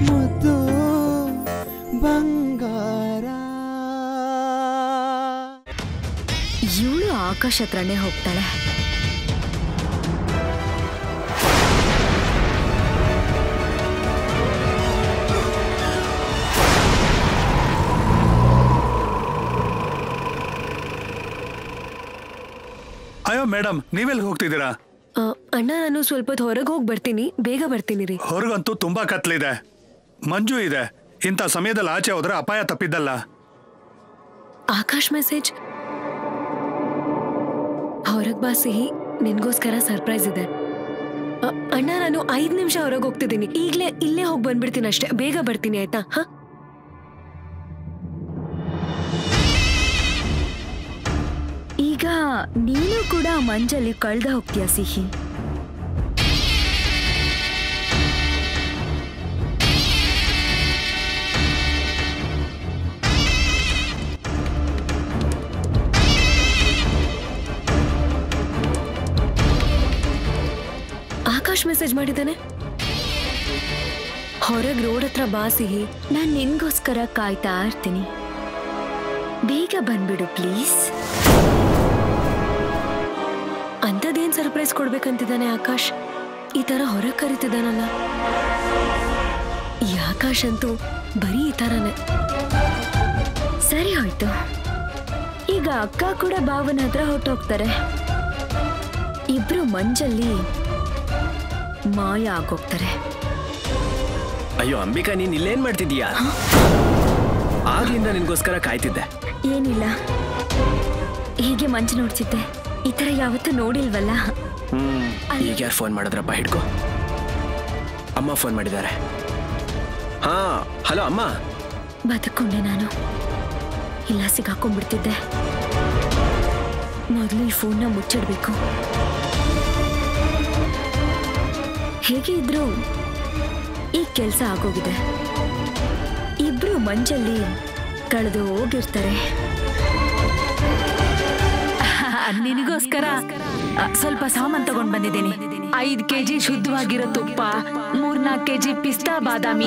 ಮುದ್ದು ಬಂಗಾರ ಇವಳು ಆಕಾಶ ಹತ್ರನೇ ಹೋಗ್ತಾಳೆ ಅಯ್ಯೋ ಮೇಡಮ್ ನೀವೆಲ್ಲಿ ಹೋಗ್ತಿದ್ದೀರಾ ಆ, ಅಣ್ಣ ನಾನು ಸ್ವಲ್ಪ ಹೊತ್ತು ಹೊರಗೆ ಹೋಗಿ ಬರ್ತೀನಿ ಬೇಗ ಬರ್ತೀನಿ ರೀ ಹೊರಗಂತೂ ತುಂಬಾ ಕತ್ಲಿದೆ ಮಂಜು ಇದೆ ಇಂಥ ಸಮಯದಲ್ಲಿ ಆಚೆ ಹೋದ್ರೆ ಅಪಾಯ ತಪ್ಪಿದ್ದಲ್ಲ ಆಕಾಶ್ ಮೆಸೇಜ್ ಹೊರಗ್ ಬಾ ಸಿಹಿ ನಿನ್ಗೋಸ್ಕರ ಸರ್ಪ್ರೈಸ್ ಇದೆ ಅ, ಅಣ್ಣ ನಾನು ಐದ್ ನಿಮಿಷ ಹೊರಗೆ ಹೋಗ್ತಿದ್ದೀನಿ ಈಗ್ಲೇ ಇಲ್ಲೇ ಹೋಗಿ ಬಂದ್ಬಿಡ್ತೀನಿ ಅಷ್ಟೇ ಬೇಗ ಬರ್ತೀನಿ ಆಯ್ತಾ ಹ ಈಗ ನೀನು ಕೂಡ ಮಂಜಲ್ಲಿ ಕಳ್ದ ಹೋಗ್ತೀಯ ಸಿಹಿ ಆಕಾಶ್ ಮೆಸೇಜ್ ಮಾಡಿದ್ದಾನೆ ಹೊರಗ್ ರೋಡ್ ಹತ್ರ ಬಾ ಸಿಹಿ ನಾನ್ ನಿನ್ಗೋಸ್ಕರ ಕಾಯ್ತಾ ಇರ್ತೀನಿ ಬೇಗ ಬಂದ್ಬಿಡು ಪ್ಲೀಸ್ ಅಂಥದ್ದೇನ್ ಸರ್ಪ್ರೈಸ್ ಕೊಡ್ಬೇಕಂತಿದ್ದಾನೆ ಆಕಾಶ್ ಈ ತರ ಹೊರಗ್ ಕರಿತಿದ್ದಾನಲ್ಲ ಈ ಆಕಾಶ್ ಅಂತೂ ಬರೀ ಈ ತರನೇ ಸರಿ ಹೋಯ್ತು ಈಗ ಅಕ್ಕ ಕೂಡ ಭಾವನ ಹತ್ರ ಹೊರಟೋಗ್ತಾರೆ ಇಬ್ರು ಮಂಜಲ್ಲಿ ಮಾಯ ಆಗೋಗ್ತಾರೆ ಅಯ್ಯೋ ಅಂಬಿಕಾ ನೀನ್ ಇಲ್ಲೇನ್ ಮಾಡ್ತಿದೀಯಾ ಆಗ್ಲಿಂದ ನಿನ್ಗೋಸ್ಕರ ಕಾಯ್ತಿದ್ದೆ ಏನಿಲ್ಲ ಹೀಗೆ ಮಂಜು ನೋಡ್ತಿದ್ದೆ ಈ ತರ ಯಾವತ್ತೂ ನೋಡಿಲ್ವಲ್ಲ ಹ್ಮ್ ಈಗ ಯಾರು ಫೋನ್ ಮಾಡಿದ್ರಪ್ಪ ಹಿಡ್ಕೊ ಅಮ್ಮ ಫೋನ್ ಮಾಡಿದ್ದಾರೆ ಹಾ ಹಲೋ ಅಮ್ಮ ಬದುಕೊಂಡೆ ನಾನು ಇಲ್ಲ ಸಿಗಾಕೊಂಡ್ಬಿಡ್ತಿದ್ದೆ ಮೊದಲು ಈ ಫೋನ್ನ ಮುಚ್ಚಿಡ್ಬೇಕು ಹೇಗೆ ಇದ್ರು ಈ ಕೆಲಸ ಆಗೋಗಿದೆ ಇಬ್ರು ಮಂಜಲ್ಲಿ ಕಳೆದು ಹೋಗಿರ್ತಾರೆ ನಿನಗೋಸ್ಕರ ಅ, ಸ್ವಲ್ಪ ಸಾಮಾನ್ ತಗೊಂಡ್ ಬಂದಿದ್ದೀನಿ ಐದ್ ಕೆಜಿ ಶುದ್ಧವಾಗಿರೋ ತುಪ್ಪ ಮೂರ್ನಾಲ್ಕು ಕೆಜಿ ಪಿಸ್ತಾ ಬಾದಾಮಿ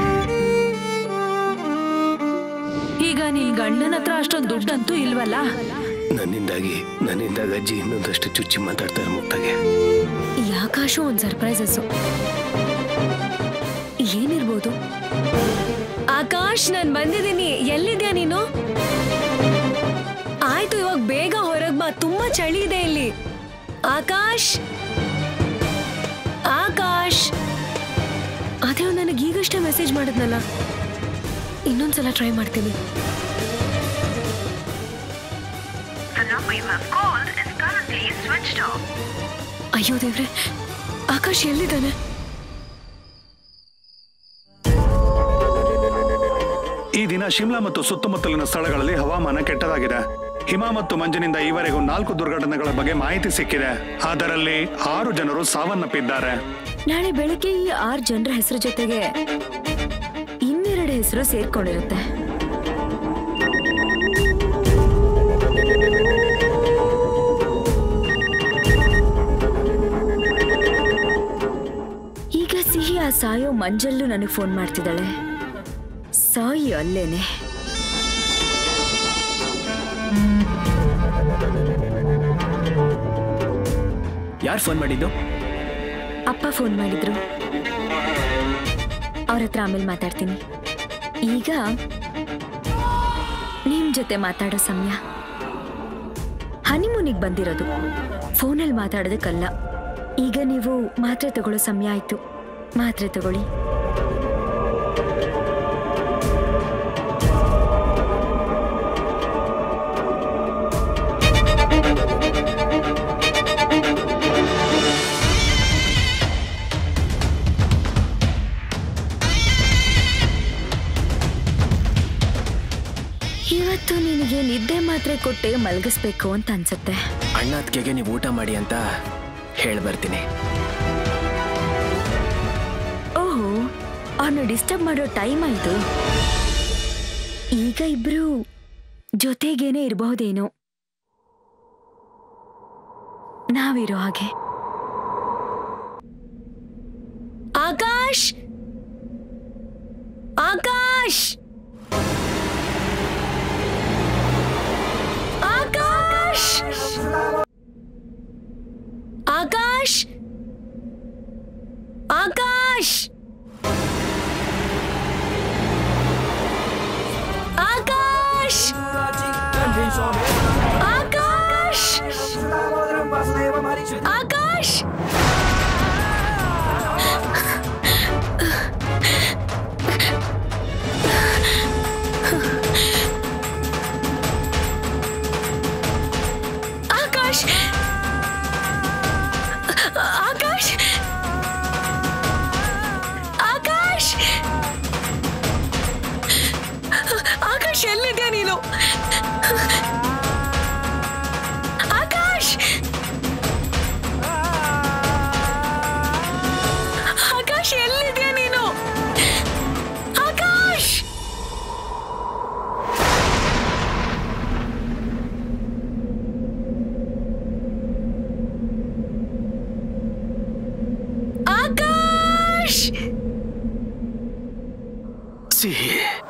ಈಗ ನಿನ್ ಗಂಡನ ಹತ್ರ ಅಷ್ಟೊಂದು ದುಡ್ಡಂತೂ ಇಲ್ವಲ್ಲ ನನ್ನಿಂದಾಗಿ ನನ್ನಿಂದಾಗ ಅಜ್ಜಿ ಇನ್ನೊಂದಷ್ಟು ಚುಚ್ಚಿ ಮಾತಾಡ್ತಾರೆ ಮುಕ್ತಾಗೆ ಈ ಆಕಾಶು ಒಂದ್ ಸರ್ಪ್ರೈಸಸ್ ಏನಿರ್ಬೋದು ಆಕಾಶ್ ನಾನ್ ಬಂದಿದ್ದೀನಿ ಎಲ್ಲಿದ್ಯಾ ನೀನು ಆಯ್ತು ಇವಾಗ ಬೇಗ ಹೊರಗ್ ಬಾ ತುಂಬಾ ಚಳಿ ಇದೆ ಇಲ್ಲಿ ಆಕಾಶ್ ಆಕಾಶ್ ಅದೇ ನನಗೆ ಈಗಷ್ಟೇ ಮೆಸೇಜ್ ಮಾಡಿದ್ನಲ್ಲ ಇನ್ನೊಂದ್ಸಲ ಟ್ರೈ ಮಾಡ್ತೀನಿ ಅಯ್ಯೋ ದೇವ್ರೆ ಆಕಾಶ್ ಎಲ್ಲಿದ್ದಾನೆ ಈ ದಿನ ಶಿಮ್ಲಾ ಮತ್ತು ಸುತ್ತಮುತ್ತಲಿನ ಸ್ಥಳಗಳಲ್ಲಿ ಹವಾಮಾನ ಕೆಟ್ಟದಾಗಿದೆ ಹಿಮ ಮತ್ತು ಮಂಜಿನಿಂದ ಈವರೆಗೂ ನಾಲ್ಕು ದುರ್ಘಟನೆಗಳ ಬಗ್ಗೆ ಮಾಹಿತಿ ಸಿಕ್ಕಿದೆ ಅದರಲ್ಲಿ ಆರು ಜನರು ಸಾವನ್ನಪ್ಪಿದ್ದಾರೆ ನಾಳೆ ಬೆಳಗ್ಗೆ ಈ ಆರು ಜನರ ಹೆಸರು ಜೊತೆಗೆ ಇನ್ನೆರಡು ಹೆಸರು ಸೇರ್ಕೊಂಡಿರುತ್ತೆ ಈಗ ಸಿಹಿ ಆ ಸಾಯೋ ಮಂಜಲ್ಲೂ ನನಗೆ ಫೋನ್ ಮಾಡ್ತಿದ್ದಾಳೆ ಸಾಯಿ ಅಲ್ಲೇನೆ ಯಾರು ಫೋನ್ ಮಾಡಿದ್ದು ಅಪ್ಪ ಫೋನ್ ಮಾಡಿದ್ರು ಅವ್ರ ಹತ್ರ ಆಮೇಲೆ ಮಾತಾಡ್ತೀನಿ ಈಗ ನಿಮ್ ಜೊತೆ ಮಾತಾಡೋ ಸಮಯ ಹನಿಮೂನಿಗೆ ಬಂದಿರೋದು ಫೋನಲ್ಲಿ ಮಾತಾಡೋದಕ್ಕಲ್ಲ ಈಗ ನೀವು ಮಾತ್ರೆ ತಗೊಳ್ಳೋ ಸಮಯ ಆಯ್ತು ಮಾತ್ರೆ ತಗೊಳ್ಳಿ ಇವತ್ತು ನಿನಗೆ ನಿದ್ದೆ ಮಾತ್ರೆ ಕೊಟ್ಟೆ ಮಲಗಿಸ್ಬೇಕು ಅಂತ ಅನ್ಸುತ್ತೆ ಅಣ್ಣ ಅತ್ತಿಗೆಗೆ ನೀವು ಊಟ ಮಾಡಿ ಅಂತ ಹೇಳಿ ಬರ್ತೀನಿ ಓಹೋ ಅವನು ಡಿಸ್ಟರ್ಬ್ ಮಾಡೋ ಟೈಮ್ ಆಯ್ತು ಈಗ ಇಬ್ರು ಜೊತೆಗೇನೆ ಇರಬಹುದೇನೋ ನಾವಿರೋ ಹಾಗೆ ಆಕಾಶ್ ಆಕಾಶ್ ಆಕಾಶ್ ಆಕಾಶ್ ಆಕಾಶ್ ಆಕಾಶ್ ಆಕಾಶ್ ಆಕಾಶ್ ಆಕಾಶ್ ಆಕಾಶ್ ಆಕಾಶ್ ಆಕಾಶ್ ಎಲ್ಲಿದ್ಯಾ ನೀನು ಆಕಾಶ್ ಆಕಾಶ್ ಎಲ್ಲಿದ್ಯಾ ನೀನು ಆಕಾಶ್ ಆಕಾಶ್ ಸಿಹಿ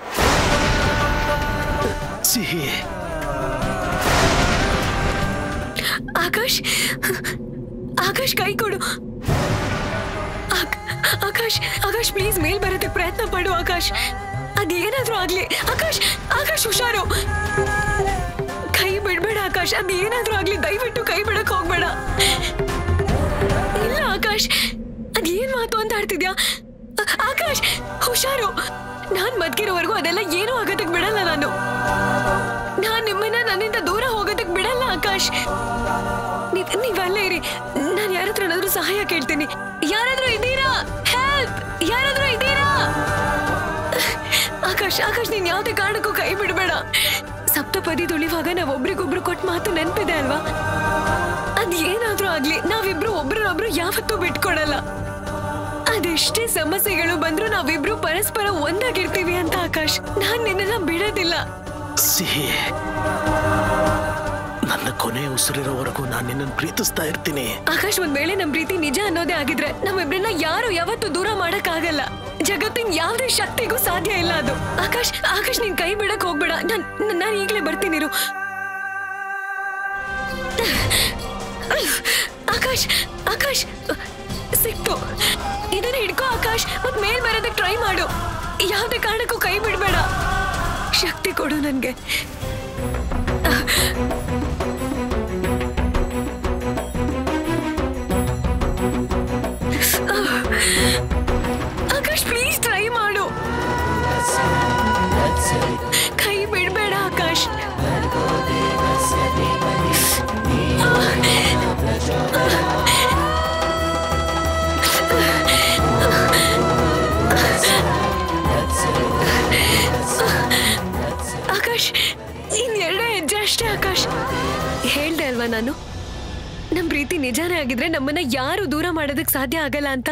ಸಿಹಿ ಆಕಾಶ್ ಆಕಾಶ್ ಕೈ ಕೊಡು ಆಕ್- ಆಕಾಶ್ ಆಕಾಶ್ ಪ್ಲೀಸ್ ಮೇಲ್ ಬರೋದಕ್ಕೆ ಪ್ರಯತ್ನ ಪಡು ಆಕಾಶ್ ಅದೇನಾದ್ರೂ ಆಗ್ಲಿ ಆಕಾಶ್ ಆಕಾಶ್ ಹುಷಾರು ಕೈ ಬಿಡ್ಬೇಡ ಆಕಾಶ್ ಅದೇನಾದ್ರೂ ಆಗ್ಲಿ ದಯವಿಟ್ಟು ಕೈ ಬಿಡಕ್ ಹೋಗ್ಬೇಡ ಇಲ್ಲ ಆಕಾಶ್ ಅದೇನ್ ಮಾತು ಅಂತ ಆಡ್ತಿದ್ಯಾ ಆ- ಆಕಾಶ್ ಹುಷಾರು ನಾನ್ ಬದುಕಿರೋವರೆಗೂ ಅದೆಲ್ಲ ಏನೂ ಆಗೋದಕ್ ಬಿಡಲ್ಲ ನಾನು ನಾನ್ ನಿಮ್ಮನ್ನ ನನ್ನಿಂದ ದೂರ ಹೋಗೋದಕ್ ಬಿಡಲ್ಲ ಆಕಾಶ್ ನೀವ್ ನೀವಲ್ಲೇ ಇರಿ ನಾನು ಯಾರ ಹತ್ರನಾದ್ರೂ ಸಹಾಯ ಕೇಳ್ತೀನಿ ಯಾರಾದ್ರೂ ಇದ್ದೀರಾ ಹೆಲ್ಪ್ ಯಾರಾದ್ರೂ ಇದ್ದೀರಾ ಆಕಾಶ್ ಆಕಾಶ್ ನೀನ್ ಯಾವ್ದೇ ಕಾರಣಕ್ಕೂ ಕೈ ಬಿಡಬೇಡ ಸಪ್ತಪದಿ ತುಳಿವಾಗ ನಾವ್ ಒಬ್ರಿಗೊಬ್ರು ಕೊಟ್ಟ ಮಾತು ನೆನ್ಪಿದೆ ಅಲ್ವಾ ಅದ್ ಏನಾದ್ರೂ ಆಗ್ಲಿ ನಾವಿಬ್ರು ಒಬ್ರನ್ನೊಬ್ರು ಯಾವತ್ತೂ ಬಿಟ್ಕೊಡಲ್ಲ ಅದೆಷ್ಟೇ ಸಮಸ್ಯೆಗಳು ಬಂದ್ರೂ ನಾವಿಬ್ರು ಪರಸ್ಪರ ಒಂದಾಗಿರ್ತೀವಿ ಅಂತ ಆಕಾಶ್ ನಾನ್ ನಿನ್ನನ್ನ ಬಿಡೋದಿಲ್ಲ ಸಿಹಿ ನನ್ನ ಕೊನೆ ಉಸಿರಿರೋವರೆಗೂ ನಾನು ನಿನ್ನನ್ನು ಪ್ರೀತಿಸ್ತಾ ಇರ್ತೀನಿ ಆಕಾಶ್ ಒಂದ್ ವೇಳೆ ನಮ್ ಪ್ರೀತಿ ನಿಜ ಅನ್ನೋದೇ ಆಗಿದ್ರೆ ನಮ್ಮಿಬ್ರನ್ನ ಯಾರು ಯಾವತ್ತೂ ದೂರ ಮಾಡಕ್ ಆಗಲ್ಲ ಜಗತ್ತಿನ ಯಾವ್ದೇ ಶಕ್ತಿಗೂ ಸಾಧ್ಯ ಇಲ್ಲ ಅದು ಆಕಾಶ್ ಆಕಾಶ್ ನೀನ್ ಕೈ ಬಿಡಕ್ ಹೋಗ್ಬೇಡ ನಾನ್ ನಾನ್ ಈಗ್ಲೇ ಬರ್ತೀನಿರು ಆಕಾಶ್ ಆಕಾಶ್ ಸಿಕ್ತು ಇದನ್ನ ಹಿಡ್ಕೋ ಆಕಾಶ್ ಮತ್ ಮೇಲ್ ಬರೋದಕ್ಕೆ ಟ್ರೈ ಮಾಡು ಯಾವ್ದೇ ಕಾರಣಕ್ಕೂ ಕೈ ಬಿಡ್ಬೇಡ ಶಕ್ತಿ ಕೊಡು ನನ್ಗೆ ಆಕಾಶ್ ಪ್ಲೀಸ್ ಟ್ರೈ ಮಾಡು ಕೈ ಬಿಡ್ಬೇಡ ಆಕಾಶ್ ಆಕಾಶ್ ಇನ್ ಎರಡೇ ಹೆಜ್ಜೆ ಅಷ್ಟೇ ಆಕಾಶ್ ಹೇಳ್ದೆ ಅಲ್ವಾ ನಾನು ನಮ್ ಪ್ರೀತಿ ನಿಜಾನೇ ಆಗಿದ್ರೆ ನಮ್ಮನ್ನ ಯಾರು ದೂರ ಮಾಡೋದಕ್ ಸಾಧ್ಯ ಆಗಲ್ಲ ಅಂತ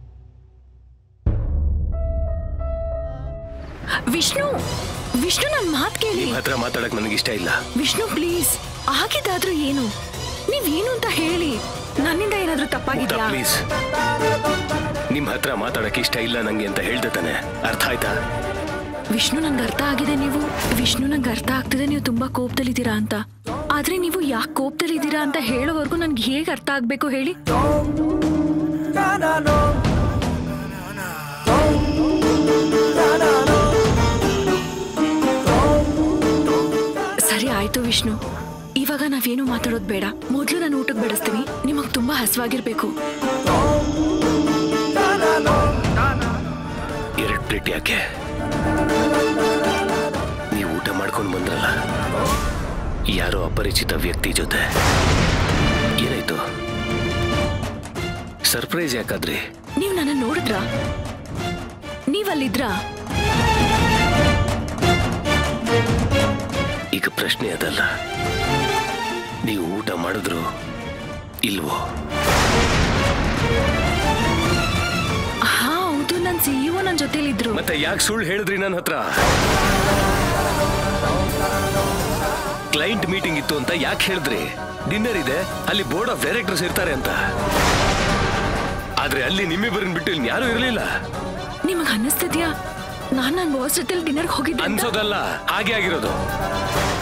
ವಿಷ್ಣು ವಿಷ್ಣು ನನ್ ಮಾತ್ ಕೇಳಿ ನಿಮ್ಮ ಹತ್ರ ಮಾತಾಡಕ್ ನನಗೆ ಇಷ್ಟ ಇಲ್ಲ ವಿಷ್ಣು ಪ್ಲೀಸ್ ಆಗಿದ್ದಾದ್ರೂ ಏನು ನೀವೇನು ಅಂತ ಹೇಳಿ ನನ್ನಿಂದ ಏನಾದ್ರೂ ತಪ್ಪಾಗಿದ್ಯಾ ಪ್ಲೀಸ್ ನಿಮ್ ಹತ್ರ ಮಾತಾಡಕ್ ಇಷ್ಟ ಇಲ್ಲ ನಂಗೆ ಅಂತ ಹೇಳ್ದೆ ತಾನೆ ಅರ್ಥ ಆಯ್ತಾ ವಿಷ್ಣು ನಂಗೆ ಅರ್ಥ ಆಗಿದೆ ನೀವು ವಿಷ್ಣು ನಂಗೆ ಅರ್ಥ ಆಗ್ತಿದೆ ನೀವು ತುಂಬಾ ಕೋಪದಲ್ಲಿದ್ದೀರಾ ಅಂತ ಆದ್ರೆ ನೀವು ಯಾಕೆ ಕೋಪದಲ್ಲಿದ್ದೀರಾ ಅಂತ ಹೇಳೋವರೆಗೂ ನನ್ಗೆ ಹೇಗೆ ಅರ್ಥ ಆಗ್ಬೇಕು ಹೇಳಿ ಸರಿ ಆಯ್ತು ವಿಷ್ಣು ಇವಾಗ ನಾವೇನು ಮಾತಾಡೋದು ಬೇಡ ಮೊದಲು ನಾನು ಊಟಕ್ಕೆ ಬೆಳೆಸ್ತೀನಿ ನಿಮಗ್ ತುಂಬಾ ಹಸುವಾಗಿರ್ಬೇಕು ಎರಡ್ ಪ್ಲೇಟ್ ಯಾಕೆ ನೀವು ಊಟ ಮಾಡ್ಕೊಂಡು ಬಂದ್ರಲ್ಲ ಯಾರೋ ಅಪರಿಚಿತ ವ್ಯಕ್ತಿ ಜೊತೆ ಏನಾಯ್ತು ಸರ್ಪ್ರೈಸ್ ಯಾಕಾದ್ರಿ ನೀವು ನನ್ನ ನೋಡಿದ್ರಾ ನೀವಲ್ಲಿದ್ರಾ ಈಗ ಪ್ರಶ್ನೆ ಅದಲ್ಲ ನೀವು ಊಟ ಮಾಡಿದ್ರು ಇಲ್ವೋ ಹಾ ಹೌದು ನನ್ನ ಸಿಇಒ ನನ್ನ ಜೊತೆಲಿದ್ರು ಮತ್ತೆ ಯಾಕೆ ಸುಳ್ಳು ಹೇಳಿದ್ರಿ ನನ್ನ ಹತ್ರ ಕ್ಲೈಂಟ್ ಮೀಟಿಂಗ್ ಇತ್ತು ಅಂತ ಯಾಕೆ ಹೇಳಿದ್ರಿ ಡಿನ್ನರ್ ಇದೆ ಅಲ್ಲಿ ಬೋರ್ಡ್ ಆಫ್ ಡೈರೆಕ್ಟರ್ಸ್ ಇರ್ತಾರೆ ಅಂತ ಆದ್ರೆ ಅಲ್ಲಿ ನಿಮ್ಮಿಬ್ಬರನ್ನ ಬಿಟ್ಟು ಇನ್ ಯಾರು ಇರಲಿಲ್ಲ ನಿಮಗ್ ಅನ್ನಿಸ್ತಿದ್ಯಾ ನಾನ್ ನನ್ನ ಬಾಸ್ ಜೊತೆ ಡಿನ್ನರ್ಗೆ ಹೋಗಿದ್ದೆ ಅಂತ- ಅನ್ಸೋದಲ್ಲ ಹಾಗೆ ಆಗಿರೋದು